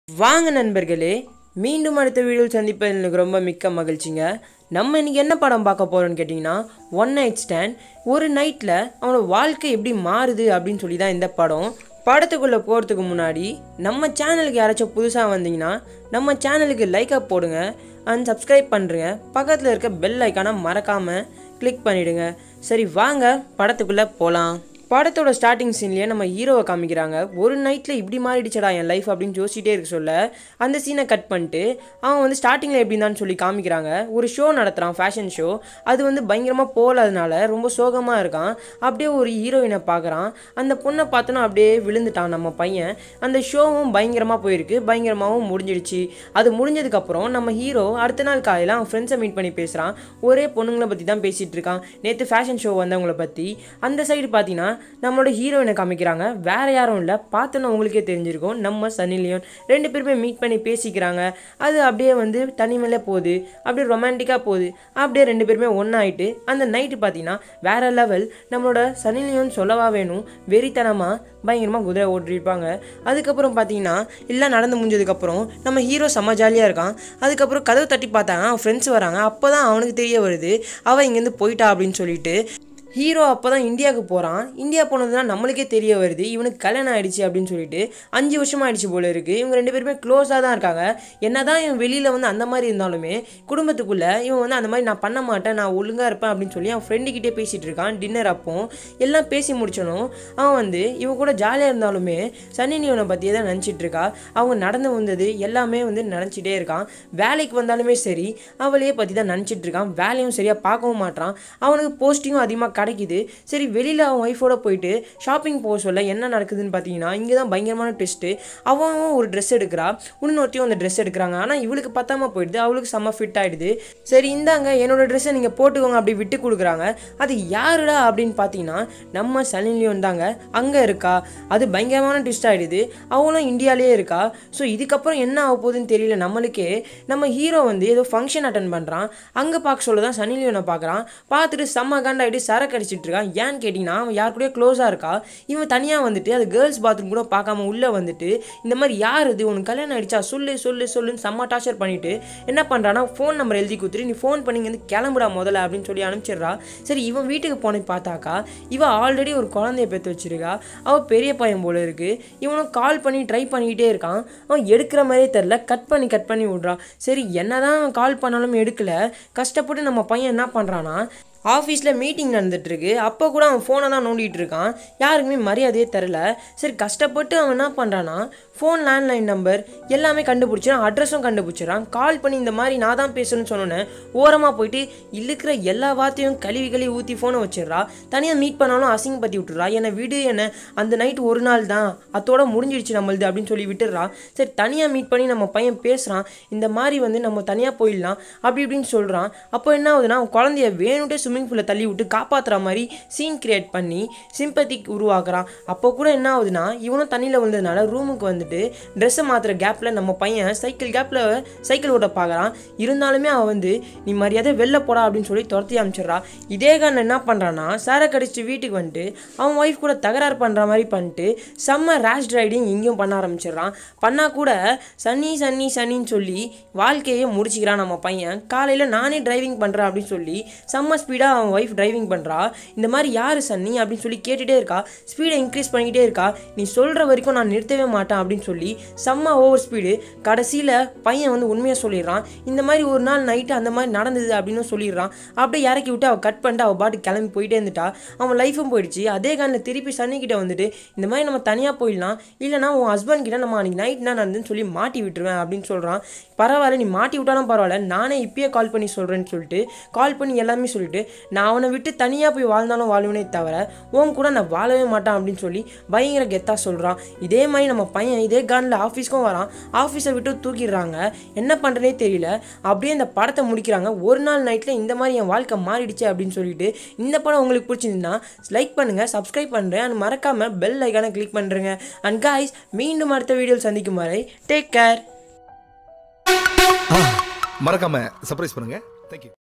வாங்க நண்பர்களே மீண்டும் அடுத்த வீடியோவில் சந்திப்பதில் எனக்கு ரொம்ப மிக்க மகிழ்ச்சிங்க நம்ம இன்னைக்கு என்ன படம் பார்க்க போகிறோம்னு கேட்டிங்கன்னா ஒன் நைட் ஸ்டாண்ட் ஒரு நைட்டில் அவனோட வாழ்க்கை எப்படி மாறுது அப்படின்னு சொல்லி தான் இந்த படம் படத்துக்குள்ளே போகிறதுக்கு முன்னாடி நம்ம சேனலுக்கு யாராச்சும் புதுசாக வந்தீங்கன்னா நம்ம சேனலுக்கு லைக்கை போடுங்க அண்ட் சப்ஸ்கிரைப் பண்ணுறங்க பக்கத்தில் இருக்க பெல் ஐக்கானை மறக்காமல் கிளிக் பண்ணிவிடுங்க சரி வாங்க படத்துக்குள்ளே போகலாம் படத்தோட ஸ்டார்டிங் சீன்லேயே நம்ம ஹீரோவை காமிக்கிறாங்க ஒரு நைட்டில் இப்படி மாறிடுச்சடா என் லைஃப் அப்படின்னு யோசிச்சிட்டே இருக்க சொல்ல அந்த சீனை கட் பண்ணிட்டு அவன் வந்து ஸ்டார்டிங்கில் எப்படி இருந்தான்னு சொல்லி காமிக்கிறாங்க ஒரு ஷோ நடத்துகிறான் ஃபேஷன் ஷோ அது வந்து பயங்கரமாக போகாதனால ரொம்ப சோகமாக இருக்கான் அப்படியே ஒரு ஹீரோயினை பார்க்குறான் அந்த பொண்ணை பார்த்தோன்னா அப்படியே விழுந்துட்டான் நம்ம பையன் அந்த ஷோவும் பயங்கரமாக போயிருக்கு பயங்கரமாகவும் முடிஞ்சிடுச்சு அது முடிஞ்சதுக்கப்புறம் நம்ம ஹீரோ அடுத்த நாள் காலையில் அவன் ஃப்ரெண்ட்ஸை மீட் பண்ணி பேசுகிறான் ஒரே பொண்ணுங்களை பற்றி தான் பேசிகிட்டு இருக்கான் நேற்று ஃபேஷன் ஷோ வந்தவங்கள பற்றி அந்த சைடு பார்த்தீங்கன்னா நம்மளோட ஹீரோயினை காமிக்கிறாங்க வேற யாரும் இல்லை பார்த்தோன்னா உங்களுக்கே தெரிஞ்சிருக்கும் நம்ம சன்னி லியோன் ரெண்டு பேருமே மீட் பண்ணி பேசிக்கிறாங்க அது அப்படியே வந்து தனிமையில போகுது அப்படியே ரொமான்டிக்காக போகுது அப்படியே ரெண்டு பேருமே ஒன்றாயிட்டு அந்த நைட்டு பார்த்தீங்கன்னா வேற லெவல் நம்மளோட சன்னி லியோன் சொல்லவா வேணும் வெறித்தனமாக பயங்கரமாக குதிரை ஓட்டிருப்பாங்க அதுக்கப்புறம் பார்த்தீங்கன்னா எல்லாம் நடந்து முடிஞ்சதுக்கப்புறம் நம்ம ஹீரோ செம்ம ஜாலியாக இருக்கான் அதுக்கப்புறம் கதவு தட்டி பார்த்தாங்க அவன் ஃப்ரெண்ட்ஸ் வராங்க அப்போ தான் அவனுக்கு தெரிய வருது அவன் இங்கேருந்து போயிட்டா அப்படின்னு சொல்லிட்டு ஹீரோ அப்போ தான் இந்தியாவுக்கு போகிறான் இந்தியா போனதுனா நம்மளுக்கே தெரிய வருது இவனுக்கு கல்யாணம் ஆயிடுச்சு அப்படின்னு சொல்லிட்டு அஞ்சு வருஷம் ஆயிடுச்சு போல இருக்குது இவங்க ரெண்டு பேருமே க்ளோஸாக தான் இருக்காங்க என்ன தான் இவன் வெளியில் வந்து அந்த மாதிரி இருந்தாலுமே குடும்பத்துக்குள்ளே இவன் வந்து அந்த மாதிரி நான் பண்ண மாட்டேன் நான் ஒழுங்காக இருப்பேன் அப்படின்னு சொல்லி அவன் ஃப்ரெண்டுக்கிட்டே பேசிகிட்டு இருக்கான் டின்னர் அப்போ எல்லாம் பேசி முடிச்சனும் அவன் வந்து இவன் கூட ஜாலியாக இருந்தாலுமே சன்னி லியோனை பற்றியே தான் நினச்சிட்டு இருக்கா அவங்க நடந்து வந்தது எல்லாமே வந்து நினச்சிட்டே இருக்கான் வேலைக்கு வந்தாலுமே சரி அவளையே பற்றி தான் நினச்சிட்டு இருக்கான் வேலையும் சரியாக பார்க்கவும் மாட்டான் அவனுக்கு போஸ்டிங்கும் அதிகமாக கிடைக்குது சரி வெளியில் அவன் ஒய்ஃபோட போயிட்டு ஷாப்பிங் போக சொல்ல என்ன நடக்குதுன்னு பார்த்தீங்கன்னா இங்கே தான் பயங்கரமான டெஸ்ட்டு அவன் ஒரு ட்ரெஸ் எடுக்கிறா இன்னொருத்தையும் அந்த ட்ரெஸ் எடுக்கிறாங்க ஆனால் இவளுக்கு பத்தாம போயிடுது அவளுக்கு செம்ம ஃபிட் ஆகிடுது சரி இந்தாங்க என்னோட ட்ரெஸ்ஸை நீங்கள் போட்டுக்கோங்க அப்படி விட்டு கொடுக்குறாங்க அது யாருடா அப்படின்னு பார்த்தீங்கன்னா நம்ம சலின்லியோன் தாங்க அங்கே இருக்கா அது பயங்கரமான ட்விஸ்ட் ஆகிடுது அவளும் இந்தியாவிலே இருக்கா ஸோ இதுக்கப்புறம் என்ன ஆக போகுதுன்னு தெரியல நம்மளுக்கே நம்ம ஹீரோ வந்து ஏதோ ஃபங்க்ஷன் அட்டன் பண்ணுறான் அங்கே பார்க்க சொல்ல தான் சனிலியோனை பார்க்குறான் பார்த்துட்டு செம்ம காண்டாயிட்டு சரக்கு அடிச்சிட்டு இருக்கான் ஏன்னு கேட்டிங்கன்னா அவன் யார் கூடயோ க்ளோஸாக இருக்கா இவன் தனியாக வந்துட்டு அது கேர்ள்ஸ் பாத்ரூம் கூட பார்க்காம உள்ளே வந்துட்டு இந்த மாதிரி யார் இது உனக்கு கல்யாணம் ஆயிடுச்சா சொல்லு சொல்லு சொல்லுன்னு செம்ம டார்ச்சர் பண்ணிட்டு என்ன பண்ணுறான்னா ஃபோன் நம்பர் எழுதி கொடுத்துட்டு நீ ஃபோன் பண்ணி இங்க இருந்து கிளம்புடா முதல்ல அப்படின்னு சொல்லி அனுப்பிச்சிடுறா சரி இவன் வீட்டுக்கு போனே பார்த்தாக்கா இவன் ஆல்ரெடி ஒரு குழந்தைய பெற்று வச்சிருக்கா அவள் பெரிய பையன் போல இருக்கு இவனும் கால் பண்ணி ட்ரை பண்ணிக்கிட்டே இருக்கான் அவன் எடுக்கிற மாதிரியே தெரில கட் பண்ணி கட் பண்ணி விட்றான் சரி என்னதான் அவன் கால் பண்ணாலும் எடுக்கல கஷ்டப்பட்டு நம்ம பையன் என்ன பண்ணுறான்னா ஆஃபீஸில் மீட்டிங் நடந்துட்டுருக்கு அப்போ கூட அவன் ஃபோனை தான் நோண்டிகிட்டு இருக்கான் யாருக்குமே மரியாதையே தரல சரி கஷ்டப்பட்டு அவன் என்ன பண்ணுறான்னா ஃபோன் லேண்ட்லைன் நம்பர் எல்லாமே கண்டுபிடிச்சிடான் அட்ரஸும் கண்டுபிடிச்சிடறான் கால் பண்ணி இந்த மாதிரி நான் தான் பேசணும்னு சொன்னோன்னே ஓரமாக போயிட்டு இழுக்கிற எல்லா வார்த்தையும் கழுவி கழுவி ஊற்றி ஃபோனை வச்சிடுறா தனியாக மீட் பண்ணாலும் அசிங்கப்படுத்தி விட்டுறா என்னை விடு என்ன அந்த நைட் ஒரு நாள் தான் அதோட முடிஞ்சிடுச்சு நம்மளுது அப்படின்னு சொல்லி விட்டுடுறா சரி தனியாக மீட் பண்ணி நம்ம பையன் பேசுகிறான் இந்த மாதிரி வந்து நம்ம தனியாக போயிடலாம் அப்படி இப்படின்னு சொல்கிறான் அப்போ என்ன ஆகுதுன்னா அவன் குழந்தைய வேணுட்டே ஸ்விம்மிங் பூலில் தள்ளி விட்டு காப்பாற்றுற மாதிரி சீன் கிரியேட் பண்ணி சிம்பத்திக் உருவாக்குறான் அப்போ கூட என்ன ஆகுதுன்னா இவனும் தண்ணியில் வந்ததுனால ரூமுக்கு வந்துட்டு ட்ரெஸ்ஸை மாற்றுற கேப்பில் நம்ம பையன் சைக்கிள் கேப்பில் சைக்கிள் ஓட்ட பார்க்குறான் இருந்தாலுமே அவன் வந்து நீ மரியாதை வெளில போடா அப்படின்னு சொல்லி துரத்தி அனுப்பிச்சிடுறா இதே காரணம் என்ன பண்ணுறான்னா சாரை கடிச்சிட்டு வீட்டுக்கு வந்துட்டு அவன் ஒய்ஃப் கூட தகராறு பண்ணுற மாதிரி பண்ணிட்டு செம்ம ரேஷ் ரைடிங் இங்கேயும் பண்ண ஆரம்பிச்சிடுறான் பண்ணால் கூட சன்னி சன்னி சன்னின்னு சொல்லி வாழ்க்கையே முடிச்சுக்கிறான் நம்ம பையன் காலையில் நானே டிரைவிங் பண்ணுறேன் அப்படின்னு சொல்லி செம்ம ஸ்பீடாக அவன் ஒய்ஃப் டிரைவிங் பண்ணுறா இந்த மாதிரி யார் சன்னி அப்படின்னு சொல்லி கேட்டுகிட்டே இருக்கா ஸ்பீடை இன்க்ரீஸ் பண்ணிக்கிட்டே இருக்கா நீ சொல்கிற வரைக்கும் நான் நிறுத்தவே மாட்டேன் அப்படின்னு சொல்லி செம்ம ஓவர் ஸ்பீடு கடைசியில் பையன் வந்து உண்மையாக சொல்லிடுறான் இந்த மாதிரி ஒரு நாள் நைட்டு அந்த மாதிரி நடந்தது அப்படின்னு சொல்லிடுறான் அப்படியே இறக்கி விட்டு அவள் கட் பண்ணிட்டு அவள் பாட்டு கிளம்பி போயிட்டே இருந்துட்டா அவன் லைஃபும் போயிடுச்சு அதே காலில் திருப்பி சன்னிக்கிட்ட வந்துட்டு இந்த மாதிரி நம்ம தனியாக போயிடலாம் இல்லைனா உன் ஹஸ்பண்ட் கிட்ட நம்ம அன்றைக்கி நைட் என்ன நடந்துன்னு சொல்லி மாட்டி விட்டுருவேன் அப்படின்னு சொல்கிறான் பரவாயில்ல நீ மாட்டி விட்டாலும் பரவாயில்ல நானே இப்பயே கால் பண்ணி சொல்கிறேன்னு சொல்லிட்டு கால் பண்ணி எல்லாமே சொல்லிட்டு நான் அவனை விட்டு தனியாக போய் வாழ்ந்தாலும் வாழ்வனே தவிர உன் கூட நான் வாழவே மாட்டான் அப்படின்னு சொல்லி பயங்கர கெத்தாக சொல்கிறான் இதே மாதிரி நம்ம பையன் இதே கானில் ஆஃபீஸ்க்கும் வரான் ஆஃபீஸை விட்டு தூக்கிடுறாங்க என்ன பண்ணுறனே தெரியல அப்படியே இந்த படத்தை முடிக்கிறாங்க ஒரு நாள் நைட்டில் இந்த மாதிரி என் வாழ்க்கை மாறிடுச்சு அப்படின்னு சொல்லிட்டு இந்த படம் உங்களுக்கு பிடிச்சிருந்தா லைக் பண்ணுங்கள் சப்ஸ்கிரைப் பண்ணுறேன் அண்ட் மறக்காமல் பெல் ஐக்கானை கிளிக் பண்ணுறேங்க அண்ட் காய்ஸ் மீண்டும் அடுத்த வீடியோவில் சந்திக்கும் வரை டேக் கேர் மறக்காம சர்ப்ரைஸ் பண்ணுங்க தேங்க்யூ